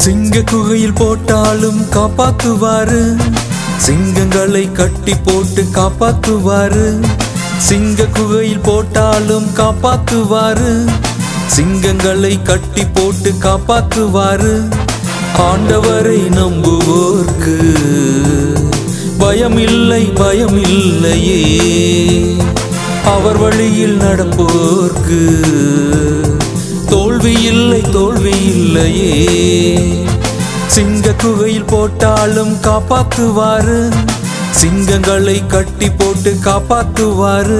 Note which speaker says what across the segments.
Speaker 1: சிங்க குகையில் போட்டாலும் காப்பாத்துவாரு சிங்கங்களை கட்டி போட்டு காப்பாத்துவாரு சிங்க குகையில் போட்டாலும் காப்பாத்துவாரு சிங்கங்களை கட்டி போட்டு காப்பாத்துவாரு ஆண்டவரை நம்புவோர்க்கு பயமில்லை பயமில்லையே அவர் வழியில் நடப்போர்க்கு தோல்வி இல்லை தோல்வி இல்லையே சிங்க குகையில் போட்டாலும் காப்பாத்துவாரு சிங்கங்களை கட்டி போட்டு காப்பாத்துவாரு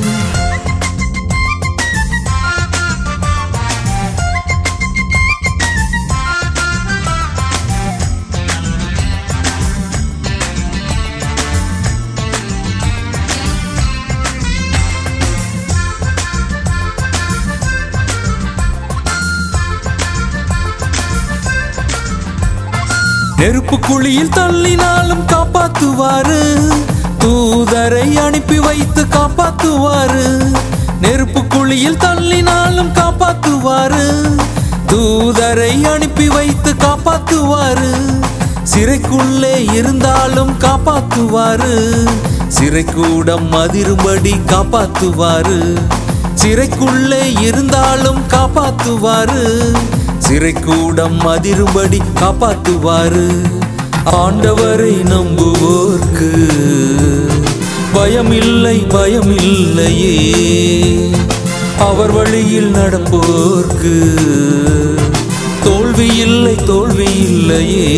Speaker 1: நெருப்பு குழியில் தள்ளினாலும் காப்பாத்துவாரு தூதரை அனுப்பி வைத்து காப்பாத்துவாரு நெருப்பு குழியில் தள்ளினாலும் காப்பாத்துவாரு தூதரை அனுப்பி வைத்து காப்பாத்துவாரு சிறைக்குள்ளே இருந்தாலும் காப்பாத்துவாரு சிறைக்கூடம் அதிரும்படி காப்பாத்துவாரு சிறைக்குள்ளே இருந்தாலும் காப்பாத்துவாரு சிறைக்கூடம் அதிரும்படி காப்பாத்துவாரு ஆண்டவரை நம்புவோர்க்கு பயமில்லை பயமில்லையே அவர் வழியில் நடப்போர்க்கு தோல்வி இல்லை தோல்வி இல்லையே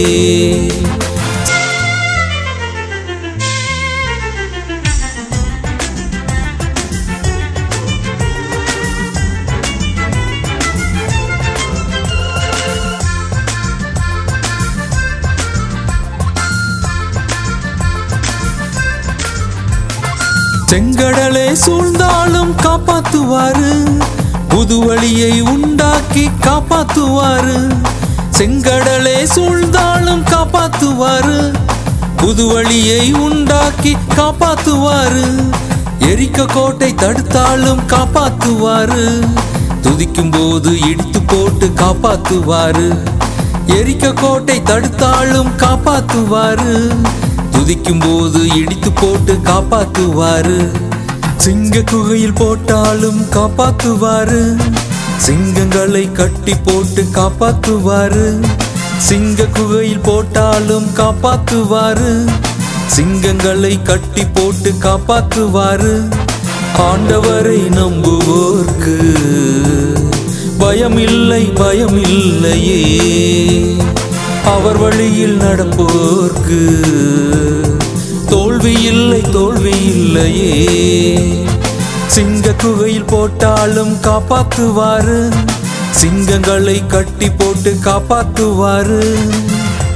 Speaker 1: செங்கடலே சூழ்ந்தாலும் காப்பாத்துவாரு புது வழியை உண்டாக்கி காப்பாத்துவாரு செங்கடலே சூழ்ந்தாலும் காப்பாத்துவாரு புது வழியை உண்டாக்கி காப்பாத்துவாரு எரிக்க கோட்டை தடுத்தாலும் காப்பாத்துவாரு துதிக்கும் போது இடித்து போட்டு காப்பாத்துவாரு எரிக்க கோட்டை தடுத்தாலும் காப்பாத்துவாரு துதிக்கும் போது இடித்து போட்டு காப்பாத்துவாரு சிங்க குகையில் போட்டாலும் காப்பாத்துவாரு சிங்கங்களை கட்டி போட்டு காப்பாத்துவாரு சிங்க குகையில் போட்டாலும் காப்பாத்துவாரு சிங்கங்களை கட்டி போட்டு காப்பாத்துவாரு ஆண்டவரை நம்புவோர்க்கு பயமில்லை பயமில்லையே அவர் வழியில் நடப்போர்க்கு தோல்வி இல்லை தோல்வி இல்லையே சிங்க குகையில் போட்டாலும் காப்பாத்துவாரு சிங்கங்களை கட்டி போட்டு காப்பாத்துவாரு